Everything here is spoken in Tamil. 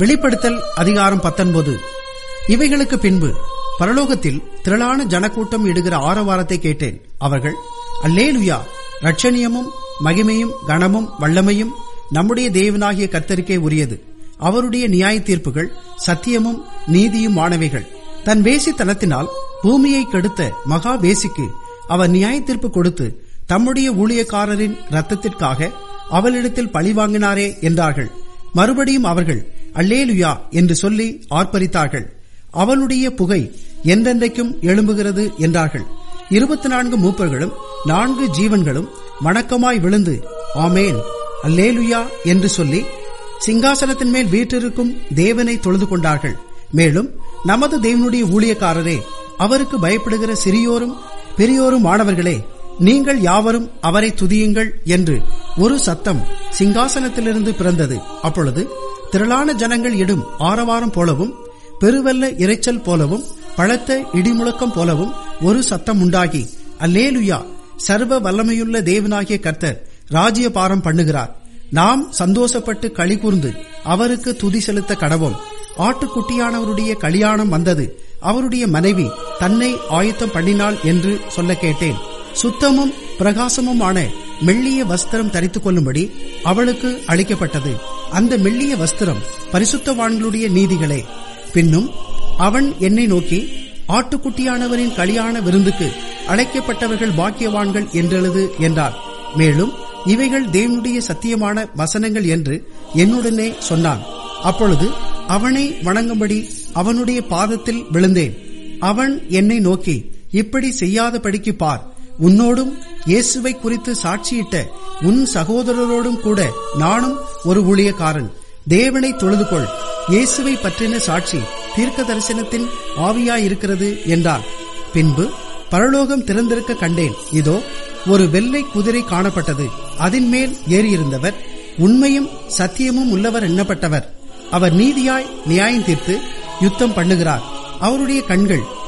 வெளிப்படுத்தல் அதிகாரம் பத்தொன்பது இவைகளுக்கு பின்பு பரலோகத்தில் திரளான ஜனக்கூட்டம் இடுகிற ஆரவாரத்தை கேட்டேன் அவர்கள் அல்லேலுயா ரட்சணியமும் மகிமையும் கனமும் வல்லமையும் நம்முடைய தேவனாகிய கர்த்தருக்கே உரியது அவருடைய நியாய தீர்ப்புகள் சத்தியமும் நீதியும் ஆனவைகள் தன் வேசித்தனத்தினால் பூமியை கெடுத்த மகா வேசிக்கு அவர் நியாய தீர்ப்பு கொடுத்து தம்முடைய ஊழியக்காரரின் ரத்தத்திற்காக அவளிடத்தில் பழிவாங்கினாரே என்றார்கள் மறுபடியும் அவர்கள் அல்லேலுயா என்று சொல்லி ஆர்ப்பரித்தார்கள் அவளுடைய புகை என்றென்றைக்கும் எழும்புகிறது என்றார்கள் இருபத்தி நான்கு மூப்பர்களும் நான்கு ஜீவன்களும் வணக்கமாய் விழுந்து ஆமேன் அல்லேலுயா என்று சொல்லி சிங்காசனத்தின் மேல் வீற்றிருக்கும் தேவனை தொழுது கொண்டார்கள் மேலும் நமது தேவனுடைய ஊழியக்காரரே அவருக்கு பயப்படுகிற சிறியோரும் பெரியோரும் மாணவர்களே நீங்கள் யாவரும் அவரை துதியுங்கள் என்று ஒரு சத்தம் சிங்காசனத்திலிருந்து பிறந்தது அப்பொழுது திரளான ஜனங்கள் இடும் ஆரவாரம் போலவும் பெருவெல்ல இரைச்சல் போலவும் பழத்த இடிமுழக்கம் போலவும் ஒரு சத்தம் உண்டாகி அல்லேலுயா சர்வ வல்லமையுள்ள தேவனாகிய கர்த்தர் ராஜ்ய பாரம் பண்ணுகிறார் நாம் சந்தோஷப்பட்டு களி கூர்ந்து அவருக்கு துதி செலுத்த கடவோம் ஆட்டுக்குட்டியானவருடைய கல்யாணம் வந்தது அவருடைய மனைவி தன்னை ஆயத்தம் பண்ணினாள் என்று சொல்ல கேட்டேன் சுத்தமும் பிரகாசமுமான மெல்லிய வஸ்திரம் தரித்துக் கொள்ளும்படி அவளுக்கு அளிக்கப்பட்டது அந்த மெல்லிய வஸ்திரம் பரிசுத்தவான்களுடைய நீதிகளே பின்னும் அவன் என்னை நோக்கி ஆட்டுக்குட்டியானவரின் கல்யாண விருந்துக்கு அழைக்கப்பட்டவர்கள் பாக்கியவான்கள் என்றெழுது என்றார் மேலும் இவைகள் தேவனுடைய சத்தியமான வசனங்கள் என்று என்னுடனே சொன்னான் அப்பொழுது அவனை வணங்கும்படி அவனுடைய பாதத்தில் விழுந்தேன் அவன் என்னை நோக்கி இப்படி செய்யாதபடிக்கு பார் உன்னோடும் இயேசுவை குறித்து சாட்சியிட்ட உன் சகோதரரோடும் கூட நானும் ஒரு ஊழியக்காரன் தேவனை தொழுது கொள் இயேசுவை பற்றின சாட்சி தீர்க்க தரிசனத்தின் ஆவியாயிருக்கிறது என்றார் பின்பு பரலோகம் திறந்திருக்க கண்டேன் இதோ ஒரு வெள்ளை குதிரை காணப்பட்டது அதன் மேல் ஏறியிருந்தவர் உண்மையும் சத்தியமும் உள்ளவர் எண்ணப்பட்டவர் அவர் நீதியாய் நியாயம் தீர்த்து யுத்தம் பண்ணுகிறார் அவருடைய கண்கள்